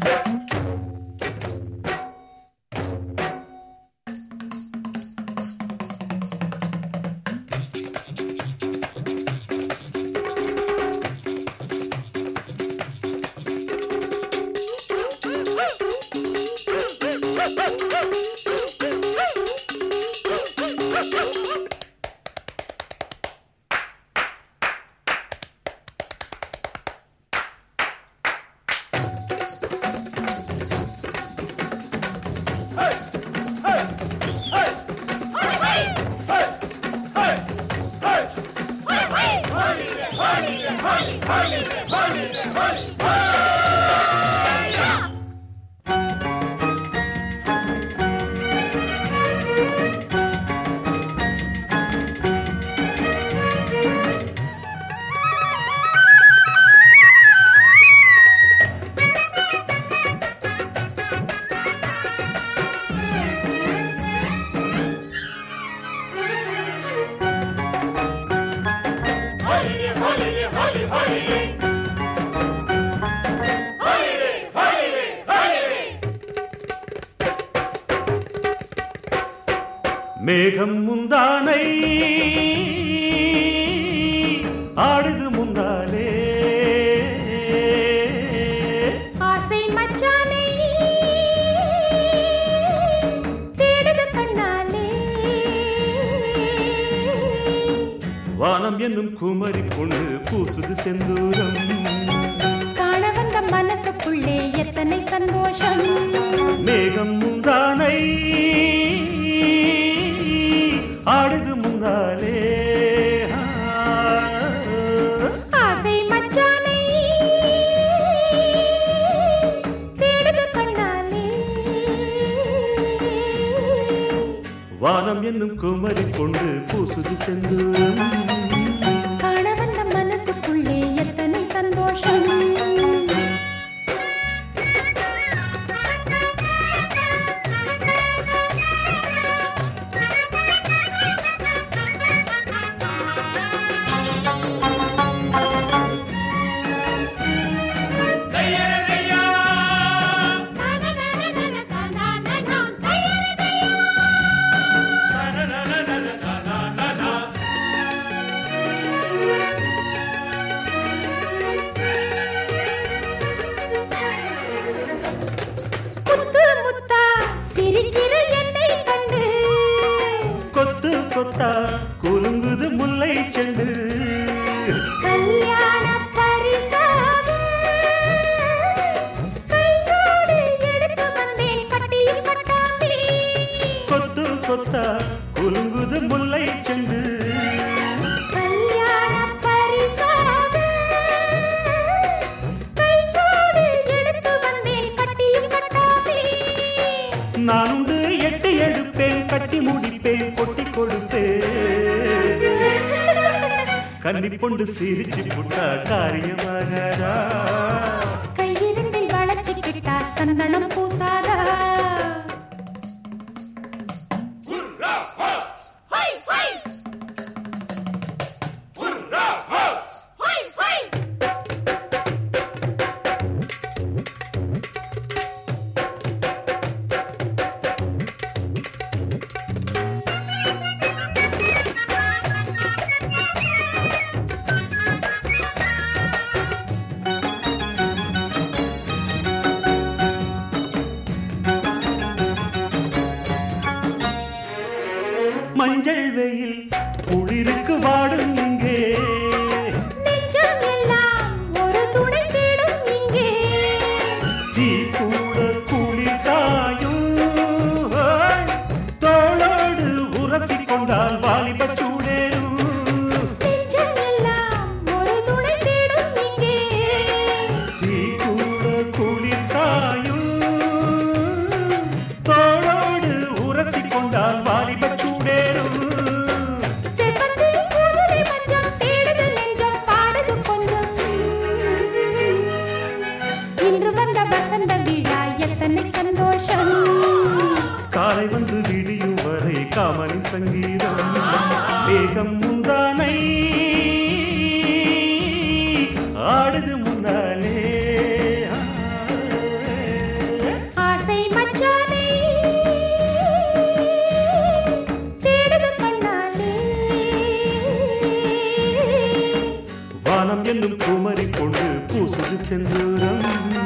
மேகம் முந்தானை ஆடுது முந்தாலே ஆசை மச்சானை தேடுது கண்ணாலே வானம் என்னும் குமரி பொண்ணு பூசுது செந்தூரம் காண வந்த மனசுக்குள்ளே எத்தனை சந்தோஷம் மேகம் முந்தானை ஆடுது முந்தாலே ஆசை மச்சானை தேடுது கண்ணாலே வானம் என்னும் குமரி பொண்ணு பூசுது செந்தூரம் காண வந்த மனசுக்குள்ளே எத்தனை சந்தோஷம் முத்து முத்தா சிரிக்கிற என்னை கண்டு கொத்து கொத்தா குலுங்குது முல்லை செண்டு கல்யாண பரிசாக கையோடு எடுத்து வந்தேன் கட்டியில் கட்டாமி கொத்து கொத்தா குலுங்குது முல்லை செண்டு கல்யாண பரிசாக கையோடு எடுத்து வந்தேன் கட்டியில் கட்டாமி நான் உண்டு எட்டி எடுப்பேன் கட்டி முடிப்பேன் கொட்டி கொடுப்பேன் கன்னி பொண்டு சிரிச்சு புட்டா காரியமாகாதா கையிரண்டில் வளர்ச்சிக்கிட்டா சந்தனம் பூசாதா மஞ்சள் வெயில் குளிருக்கு வாடும் இங்கே நெஞ்சம் எல்லாம் ஒரு துணை தேடும் இங்கே தீ கூட குளிர் காயும் தோளோடு உரசி கொண்டால் வாலிப சூடேறும் நெஞ்சம் எல்லாம் ஒரு துணை தேடும் இங்கே தீ கூட குளிர் காயும் தோளோடு உரசி கொண்டால் வாலிப சூடேறும் செவ்வந்தி குதிரை இது செந்தூரம்